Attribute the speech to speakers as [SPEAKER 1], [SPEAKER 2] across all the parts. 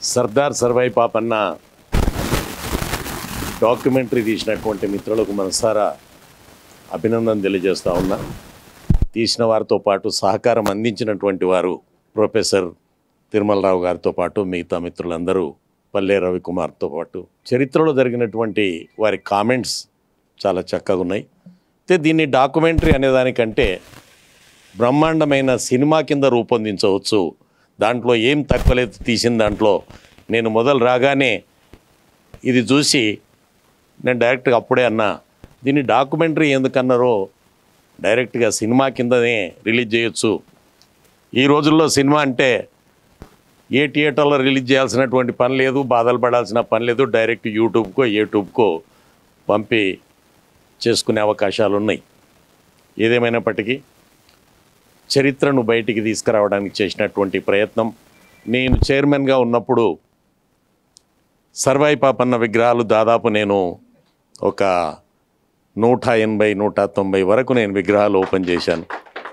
[SPEAKER 1] Sardar Sarvai Papanna documentary తీసినటువంటి మిత్రులకు మనసారా అభినందన తెలియజేస్తా ఉన్నా తీసిన వారితో పాటు సహకారం అందించినటువంటి వారు ప్రొఫెసర్ తిరుమలరావు గారితో పాటు మిగతా మిత్రులందరూ పల్లె రవికుమార్తో పాటు చరిత్రలో జరిగినటువంటి వారి కామెంట్స్ చాలా చక్కగా ఉన్నాయి అయితే దీన్ని డాక్యుమెంటరీ అనేదానికంటే బ్రహ్మాండమైన సినిమా కింద రూపొందించవచ్చు దాంట్లో ఏం తక్కువలేదు తీసిన దాంట్లో నేను మొదలు రాగానే ఇది చూసి నేను డైరెక్ట్గా అప్పుడే అన్నా దీన్ని డాక్యుమెంటరీ ఎందుకన్నారో డైరెక్ట్గా సినిమా కిందనే రిలీజ్ చేయొచ్చు ఈ రోజుల్లో సినిమా అంటే ఏ థియేటర్లో రిలీజ్ చేయాల్సినటువంటి పని లేదు బాధలు పడాల్సిన పని లేదు డైరెక్ట్ యూట్యూబ్కో యూట్యూబ్కో పంపి చేసుకునే అవకాశాలు ఉన్నాయి ఏదేమైనప్పటికీ చరిత్రను బయటికి తీసుకురావడానికి చేసినటువంటి ప్రయత్నం నేను చైర్మన్గా ఉన్నప్పుడు సర్వాయి పాపన్న విగ్రహాలు దాదాపు నేను ఒక నూట ఎనభై నూట తొంభై వరకు నేను విగ్రహాలు ఓపెన్ చేశాను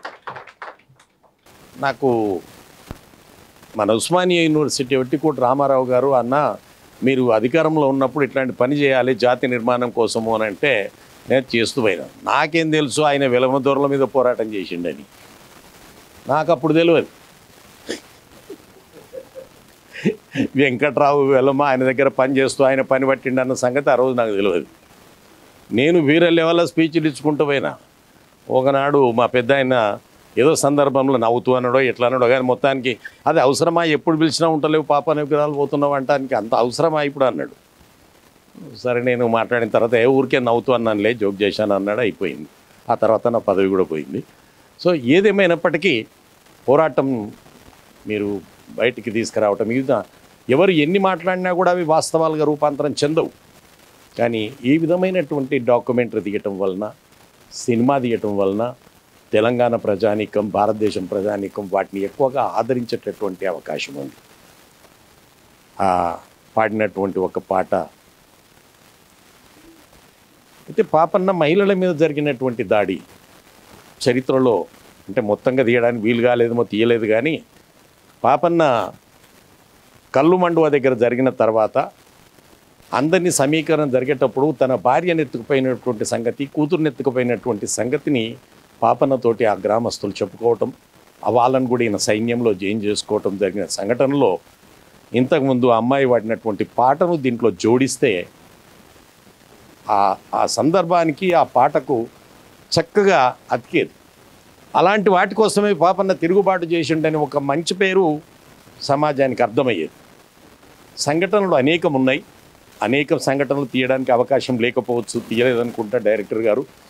[SPEAKER 1] నాకు మన ఉస్మానియా యూనివర్సిటీ ఒట్టికోటి రామారావు గారు అన్న మీరు అధికారంలో ఉన్నప్పుడు ఇట్లాంటి పని చేయాలి జాతి నిర్మాణం కోసము అని అంటే నేను చేస్తూ పోయినా నాకేం తెలుసు ఆయన విలమ దూరల మీద పోరాటం చేసిండని నాకు అప్పుడు తెలియదు వెంకట్రావు వెలమ ఆయన దగ్గర పని చేస్తూ ఆయన పని పట్టిండు అన్న సంగతి ఆ రోజు నాకు తెలియదు నేను వీర లెవెల్లో స్పీచ్లు ఇచ్చుకుంటూ పోయినా ఒకనాడు మా పెద్ద ఆయన ఏదో సందర్భంలో నవ్వుతూ అన్నాడో ఎట్లా అన్నాడో కానీ మొత్తానికి అది అవసరమా ఎప్పుడు పిలిచినా ఉంటలేవు పాప విగ్రహాలు పోతున్నావు అంటానికి అంత అవసరమా ఇప్పుడు అన్నాడు సరే నేను మాట్లాడిన తర్వాత ఏ ఊరికే నవ్వుతూ అన్నానులే జోక్ చేశాను అన్నాడు అయిపోయింది ఆ తర్వాత నా పదవి కూడా పోయింది సో ఏదేమైనప్పటికీ పోరాటం మీరు బయటికి తీసుకురావటం ఇది ఎవరు ఎన్ని మాట్లాడినా కూడా అవి వాస్తవాలుగా రూపాంతరం చెందవు కానీ ఈ విధమైనటువంటి డాక్యుమెంటరీ తీయటం వలన సినిమా తీయటం వలన తెలంగాణ ప్రజానీకం భారతదేశం ప్రజానీకం వాటిని ఎక్కువగా ఆదరించేటటువంటి అవకాశం ఉంది ఆ పాడినటువంటి ఒక పాట అయితే పాపన్న మహిళల మీద జరిగినటువంటి దాడి చరిత్రలో అంటే మొత్తంగా తీయడానికి వీలు కాలేదేమో తీయలేదు కానీ పాపన్న కళ్ళు మండువ దగ్గర జరిగిన తర్వాత అందరినీ సమీకరణ జరిగేటప్పుడు తన భార్యను ఎత్తుకుపోయినటువంటి సంగతి కూతురుని ఎత్తుకుపోయినటువంటి సంగతిని పాపన్నతోటి ఆ గ్రామస్తులు చెప్పుకోవటం ఆ వాళ్ళని కూడా ఈయన సైన్యంలో జైన్ చేసుకోవటం జరిగిన సంఘటనలో ఇంతకుముందు ఆ అమ్మాయి వాడినటువంటి పాటను దీంట్లో జోడిస్తే ఆ ఆ సందర్భానికి ఆ పాటకు చక్కగా అతికేది అలాంటి వాటి కోసమే పాపన్న తిరుగుబాటు చేసిండని ఒక మంచి పేరు సమాజానికి అర్థమయ్యేది సంఘటనలు అనేకం ఉన్నాయి అనేక సంఘటనలు తీయడానికి అవకాశం లేకపోవచ్చు తీయలేదనుకుంటా డైరెక్టర్ గారు